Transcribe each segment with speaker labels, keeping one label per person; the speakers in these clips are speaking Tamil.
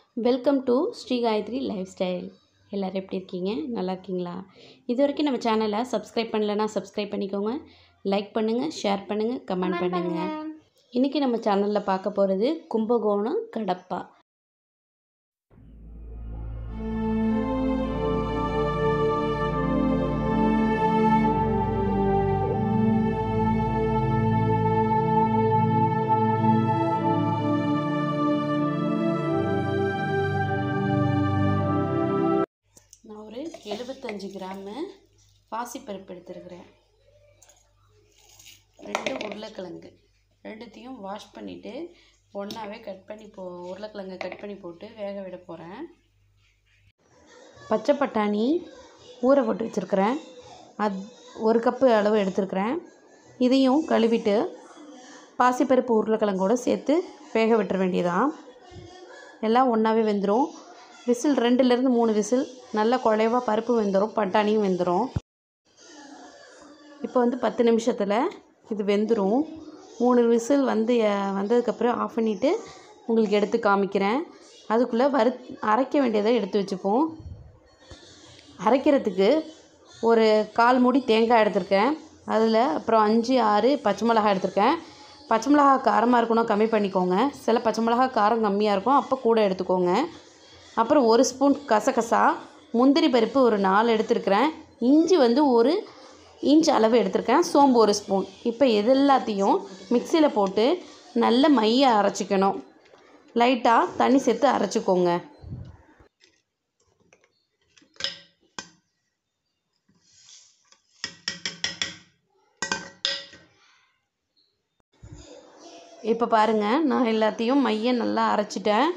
Speaker 1: welcome to Sri Gayathri lifestyle எல்லோரும் எப்படி இருக்கீங்க நல்லா இருக்கீங்களா இது வரைக்கும் நம்ம சேனலை சப்ஸ்கிரைப் பண்ணலைன்னா சப்ஸ்கிரைப் பண்ணிக்கோங்க லைக் பண்ணுங்கள் ஷேர் பண்ணுங்கள் கமெண்ட் பண்ணுங்கள் இன்றைக்கி நம்ம சேனலில் பார்க்க போகிறது கும்பகோணம் கடப்பா நான் ஒரு எழுபத்தஞ்சு கிராமு பாசிப்பருப்பு எடுத்துருக்கிறேன் ரெண்டு உருளைக்கிழங்கு ரெண்டுத்தையும் வாஷ் பண்ணிவிட்டு ஒன்றாவே கட் பண்ணி போ உருளைக்கிழங்கை கட் பண்ணி போட்டு வேக விட போகிறேன் பச்சை பட்டாணி ஊற போட்டு வச்சுருக்கிறேன் அது ஒரு கப்பு அளவு எடுத்துருக்கிறேன் இதையும் கழுவிட்டு பாசிப்பருப்பு உருளைக்கிழங்கோடு சேர்த்து வேக விட்டுற வேண்டியதான் எல்லாம் ஒன்றாவே வெந்துடும் விசில் ரெண்டுலேருந்து மூணு விசில் நல்ல குழைவாக பருப்பு வெந்துடும் பட்டாணியும் வெந்துடும் இப்போ வந்து பத்து நிமிஷத்தில் இது வெந்துடும் மூணு விசில் வந்து அஹ், வந்ததுக்கப்புறம் ஆஃப் பண்ணிவிட்டு உங்களுக்கு எடுத்து காமிக்கிறேன் அதுக்குள்ளே வறு அரைக்க வேண்டியதை எடுத்து வச்சுப்போம் அரைக்கிறதுக்கு ஒரு கால் மூடி தேங்காய் எடுத்திருக்கேன் அதில் அப்புறம் அஞ்சு ஆறு பச்சை மிளகாய் எடுத்திருக்கேன் பச்சை மிளகா காரமாக இருக்கணும் கம்மி பண்ணிக்கோங்க சில பச்சை மிளகா காரம் கம்மியாக இருக்கும் அப்போ கூட எடுத்துக்கோங்க அப்புறம் ஒரு ஸ்பூன் கசகசா முந்திரி பருப்பு ஒரு நாலு எடுத்திருக்கிறேன் இஞ்சி வந்து ஒரு இன்ச் அளவு எடுத்திருக்கேன் சோம்பு ஒரு ஸ்பூன் இப்போ இது எல்லாத்தையும் மிக்சியில் போட்டு நல்ல மைய அரைச்சிக்கணும் லைட்டாக தண்ணி சேர்த்து அரைச்சிக்கோங்க இப்போ பாருங்கள் நான் எல்லாத்தையும் மைய நல்லா அரைச்சிட்டேன்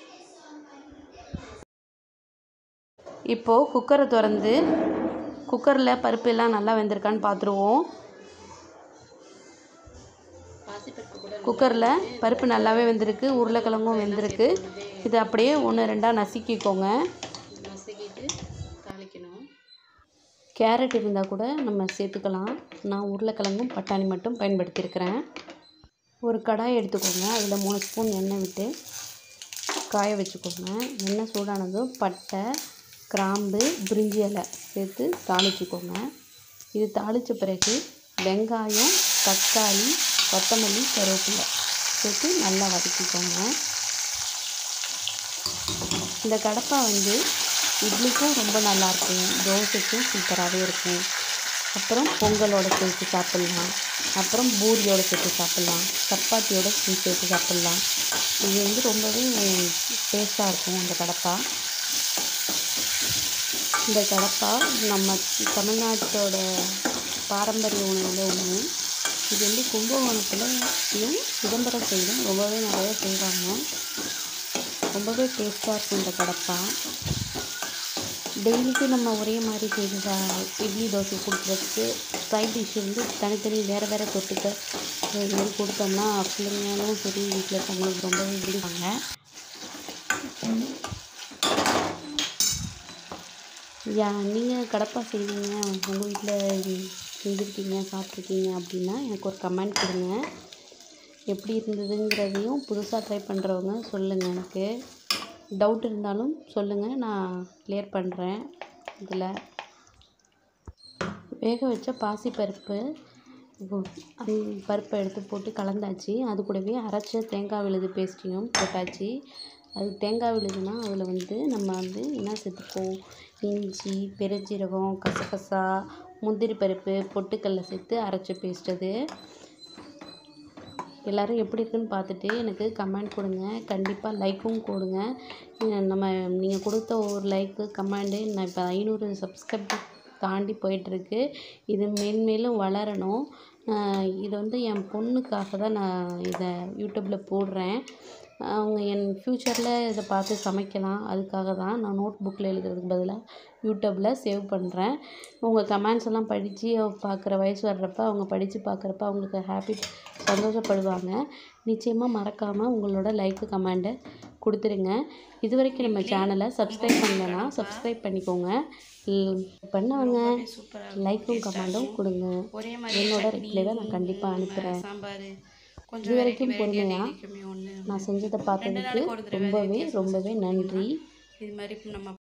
Speaker 1: இப்போது குக்கரை திறந்து குக்கரில் பருப்பு எல்லாம் நல்லா வெந்திருக்கான்னு பார்த்துருவோம் குக்கரில் பருப்பு நல்லாவே வெந்திருக்கு உருளைக்கிழங்கும் வெந்திருக்கு இது அப்படியே ஒன்று ரெண்டாக நசுக்கிக்கோங்க நசுக்கிட்டு தாளிக்கணும் கேரட் இருந்தால் கூட நம்ம சேர்த்துக்கலாம் நான் உருளைக்கிழங்கும் பட்டாணி மட்டும் பயன்படுத்தியிருக்கிறேன் ஒரு கடாய் எடுத்துக்கோங்க அதில் மூணு ஸ்பூன் எண்ணெய் விட்டு காய வச்சுக்கோங்க எண்ணெய் சூடானதும் பட்டை கிராம்பு பிரிஞ்சி இலை சேர்த்து தாளிச்சுக்கோங்க இது தாளித்த பிறகு வெங்காயம் தக்காளி கொத்தமல்லி கருவேப்பிலை சேர்த்து நல்லா வதக்கிக்கோங்க இந்த கடப்பா வந்து இட்லிக்கும் ரொம்ப நல்லாயிருக்கும் தோசைக்கும் சூப்பராகவே இருக்கும் அப்புறம் பொங்கலோட சேர்த்து சாப்பிட்லாம் அப்புறம் பூரியோட சேர்த்து சாப்பிட்லாம் சப்பாத்தியோட சேர்த்து சாப்பிட்லாம் இது வந்து ரொம்பவே டேஸ்ட்டாக இருக்கும் இந்த கடப்பா இந்த கடப்பா நம்ம தமிழ்நாட்டோட பாரம்பரிய உணவில் ஒன்று இது வந்து கும்பகோணத்துலையும் சிதம்பரம் சைடும் ரொம்பவே நிறைய செய்வாங்க ரொம்பவே டேஸ்ட்டாக இருக்கும் இந்த கடப்பா டெய்லிக்கும் நம்ம ஒரே மாதிரி செய்து சா- இட்லி தோசை கொடுக்குறதுக்கு சைட் டிஷ் வந்து தனித்தனி வேறு வேறு தொட்டுக்க இது மாதிரி கொடுத்தோம்னா பிள்ளைங்களும் சரி வீட்டில் இருக்கவங்களுக்கு ரொம்பவே விரும்புவாங்க யா நீங்கள் கடப்பா செய்வீங்க உங்கள் வீட்டில் செஞ்சுருக்கீங்க சாப்பிட்ருக்கீங்க அப்படின்னா எனக்கு ஒரு கமெண்ட் கொடுங்க எப்படி இருந்ததுங்கிறதையும் புதுசாக ட்ரை பண்ணுறவங்க சொல்லுங்கள் எனக்கு டவுட் இருந்தாலும் சொல்லுங்கள் நான் கிளியர் பண்ணுறேன் இதில் வேக வச்ச பாசிப்பருப்பு இப்போ அந்த பருப்பை எடுத்து போட்டு கலந்தாச்சு அது கூடவே அரைச்ச தேங்காய் விழுது பேஸ்ட்டையும் போட்டாச்சு அது தேங்காய் விழுதுனா அதில் வந்து நம்ம வந்து என்ன சேர்த்துப்போம் இஞ்சி பெருஞ்சீரகம் கசகசா முந்திரி பருப்பு பொட்டுக்கடல சேர்த்து அரைச்ச பேஸ்ட் அது எல்லோரும் எப்படி இருக்குன்னு பார்த்துட்டு எனக்கு கமெண்ட் கொடுங்க கண்டிப்பாக லைக்கும் கொடுங்க அஹ் நம்ம நீங்கள் கொடுத்த ஒரு லைக்கு கமெண்டு நான் இப்போ ஐநூறு சப்ஸ்கிரைப் தாண்டி போயிட்டுருக்கு இது மேன்மேலும் வளரணும் அஹ் இது வந்து என் பொண்ணுக்காக தான் நான் இதை யூடியூப்பில் போடுறேன் அவங்க என் ஃப்யூச்சரில் இதை பார்த்து சமைக்கலாம் அதுக்காக தான் நான் நோட் புக்கில் எழுதுறதுக்கு பதிலாக யூடியூப்பில் சேவ் பண்ணுறேன் உங்கள் கமெண்ட்ஸ் எல்லாம் படித்து பார்க்குற வயசு வர்றப்ப அவங்க படித்து பார்க்குறப்ப அவங்களுக்கு ஹாப்பி சந்தோஷப்படுவாங்க நிச்சயமாக மறக்காமல் உங்களோட லைக்கு கமெண்ட்டை கொடுத்துருங்க இது வரைக்கும் நம்ம சேனலை சப்ஸ்கிரைப் பண்ணலன்னா சப்ஸ்கிரைப் பண்ணிக்கோங்க ல்- பண்ணவங்க லைக்கும் கமெண்டும் கொடுங்க
Speaker 2: ஒரே
Speaker 1: என்னோட ரிப்ளைவை நான் கண்டிப்பாக அனுப்புகிறேன்
Speaker 2: சாம்பார்
Speaker 1: இது வரைக்கும் பொறுமையாக
Speaker 2: கம்மி ஒன்று
Speaker 1: நான் செஞ்சதை பார்த்ததுக்கு ரொம்பவே ரொம்பவே நன்றி
Speaker 2: இது மாதிரி நம்ம